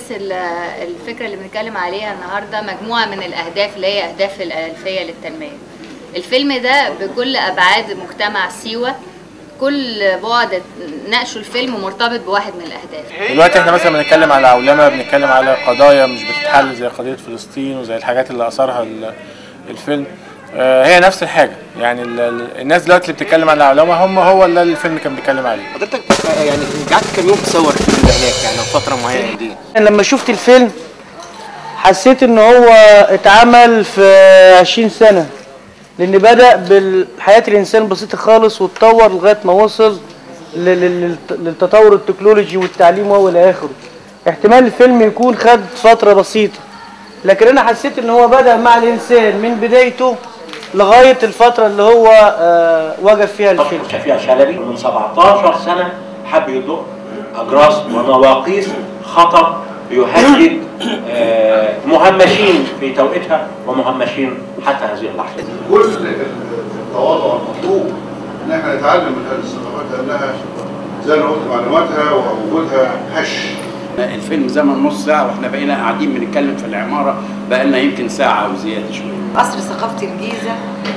اساس ال- الفكره اللي بنتكلم عليها النهارده مجموعه من الاهداف اللي هي اهداف الالفيه للتنميه الفيلم ده بكل ابعاد مجتمع سيوه كل بعد ناقشه الفيلم مرتبط بواحد من الاهداف دلوقتي احنا مثلا بنتكلم على عولمه بنتكلم على قضايا مش بتتحل زي قضيه فلسطين وزي الحاجات اللي اثرها ال- الفيلم آه، هي نفس الحاجه يعني ال- ال- الناس دلوقتي اللي بتتكلم عن العولمه هم هو اللي الفيلم كان بيتكلم عليه حضرتك آه، يعني قعدت كام يوم تصور الفيلم ده هناك يعني فتره معينه دي لما شفت الفيلم حسيت ان هو اتعمل في 20 سنة لان بدأ بالحياة الانسان بسيطة خالص واتطور لغاية ما وصل لل- لل- للتطور التكنولوجي والتعليم والى اخره احتمال الفيلم يكون خد فترة بسيطة لكن انا حسيت ان هو بدأ مع الانسان من بدايته لغاية الفترة اللي هو آه وقف فيها الفيلم شفيع شلبي من 17 سنة حب يدق أجراس ونواقيس خطر يهدد آه، مهمشين في توقيتها ومهمشين حتى هذه اللحظة كل التواضع المطلوب ان احنا نتعلم من هذه الثقافات لانها زي ما قلت معلوماتها ووجودها هش الفيلم زمن نص ساعة واحنا بقينا قاعدين بنتكلم في العمارة بقالنا يمكن ساعة أو زيادة شوية قصر ثقافة الجيزة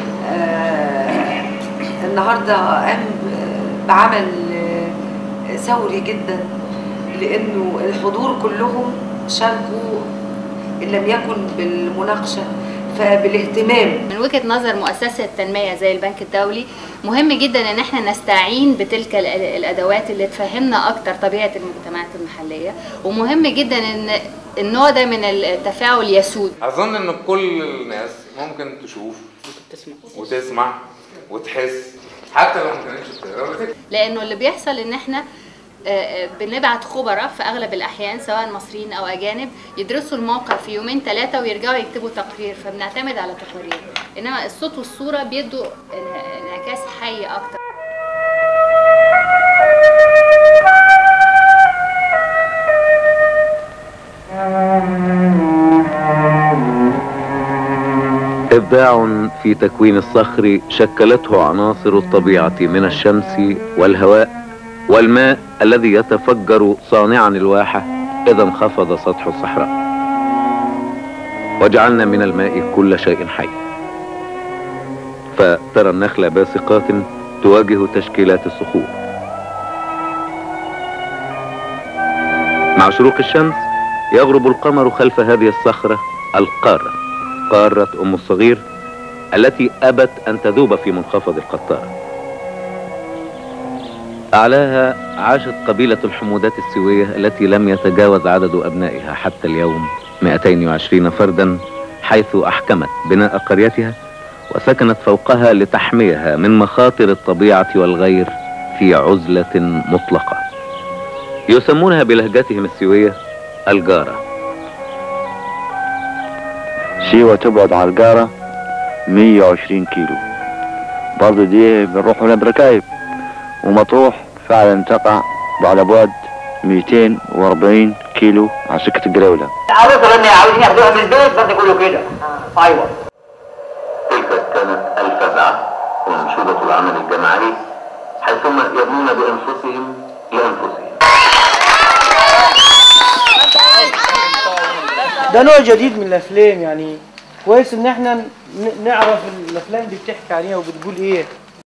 آه، النهاردة قام بعمل آه، ثوري جدا لأنه الحضور كلهم شاركوا إن لم يكن بالمناقشة فبالاهتمام من وجهه نظر مؤسسه التنميه زي البنك الدولي مهم جدا ان احنا نستعين بتلك ال- الادوات اللي تفهمنا اكتر طبيعه المجتمعات المحليه ومهم جدا ان النوع ده من التفاعل يسود اظن ان كل الناس ممكن تشوف وتسمع وتحس حتى لو ما كانتش بتقرا ولا تكتب. لانه اللي بيحصل ان احنا آه، آه، بنبعت خبراء في اغلب الاحيان سواء مصريين او اجانب يدرسوا الموقع في يومين ثلاثه ويرجعوا يكتبوا تقرير فبنعتمد على تقارير انما الصوت والصوره بيدوا ان- انعكاس حي اكتر إبداع في تكوين الصخر شكلته عناصر الطبيعة من الشمس والهواء والماء الذي يتفجر صانعا الواحة إذا انخفض سطح الصحراء وجعلنا من الماء كل شيء حي فترى النخل باسقات تواجه تشكيلات الصخور مع شروق الشمس يغرب القمر خلف هذه الصخرة القارة قارة أم الصغير التي أبت أن تذوب في منخفض القطارة أعلاها عاشت قبيلة الحمودات السوية التي لم يتجاوز عدد أبنائها حتى اليوم 220 فردا حيث أحكمت بناء قريتها وسكنت فوقها لتحميها من مخاطر الطبيعة والغير في عزلة مطلقة يسمونها بلهجتهم السوية الجارة سيوة تبعد عن القارة 120 كيلو برضو دي بنروح هنا بركايب ومطروح فعلا تقع على بعد 240 كيلو عن سكة الجراولة عاوزوا لما عاوزين ياخدوها من البيت برضه يقولوا كده ايوه تلك كانت الفزعة وانشودة العمل الجماعي حيثما يبنون بأنفسهم لأنفسهم ده نوع جديد من الافلام يعني كويس ان احنا ن- نعرف الافلام دي بتحكي عليها وبتقول ايه